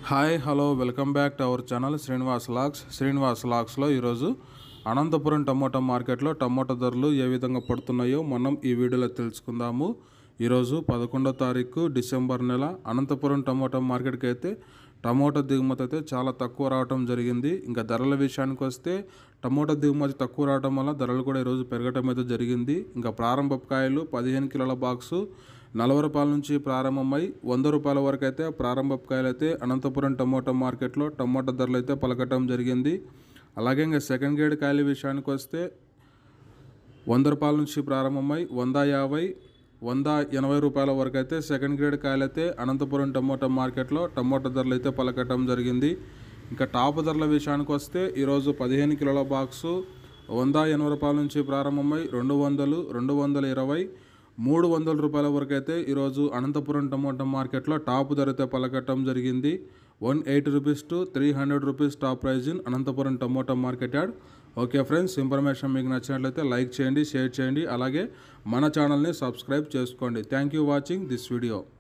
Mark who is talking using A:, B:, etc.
A: hi hello welcome back to our channel Srinivas లాక్స్ శ్రీనివాస్ లాక్స్లో ఈరోజు అనంతపురం టమోటా మార్కెట్లో టమోటా ధరలు ఏ విధంగా పడుతున్నాయో మనం ఈ వీడియోలో తెలుసుకుందాము ఈరోజు పదకొండో తారీఖు డిసెంబర్ నెల అనంతపురం టమోటా మార్కెట్కి అయితే టమోటా దిగుమతి అయితే చాలా తక్కువ రావటం జరిగింది ఇంకా ధరల విషయానికి వస్తే టమోటా దిగుమతి తక్కువ రావడం వల్ల ధరలు కూడా ఈరోజు పెరగటం అయితే జరిగింది ఇంకా ప్రారంభ కాయలు పదిహేను కిలోల బాక్సు నలభై రూపాయల నుంచి ప్రారంభమై వంద రూపాయల వరకు అయితే ప్రారంభ కాయలు అయితే అనంతపురం టమోటా మార్కెట్లో టమోటా ధరలు అయితే పలకటం జరిగింది అలాగే ఇంకా సెకండ్ గ్రేడ్ కాయల విషయానికి వస్తే వంద రూపాయల నుంచి ప్రారంభమై వంద యాభై వంద ఎనభై రూపాయల వరకు అయితే సెకండ్ గ్రేడ్ కాయలు అయితే అనంతపురం టమోటా మార్కెట్లో టమోటా ధరలు అయితే పలకటం జరిగింది ఇంకా టాప్ ధరల విషయానికి వస్తే ఈరోజు పదిహేను కిలోల బాక్సు వంద ఎనభై రూపాయల నుంచి ప్రారంభమై రెండు వందలు రెండు వందల ఇరవై మూడు వందల రూపాయల వరకు అయితే ఈరోజు అనంతపురం టమోటా మార్కెట్లో టాప్ ధర అయితే పలకటం జరిగింది one eighty rupees to three hundred rupees top price in Anantapuram tomato market yard okay friends information మీకు నచ్చినట్లయితే లైక్ చేయండి షేర్ చేయండి అలాగే మన ఛానల్ని సబ్స్క్రైబ్ చేసుకోండి thank you watching this video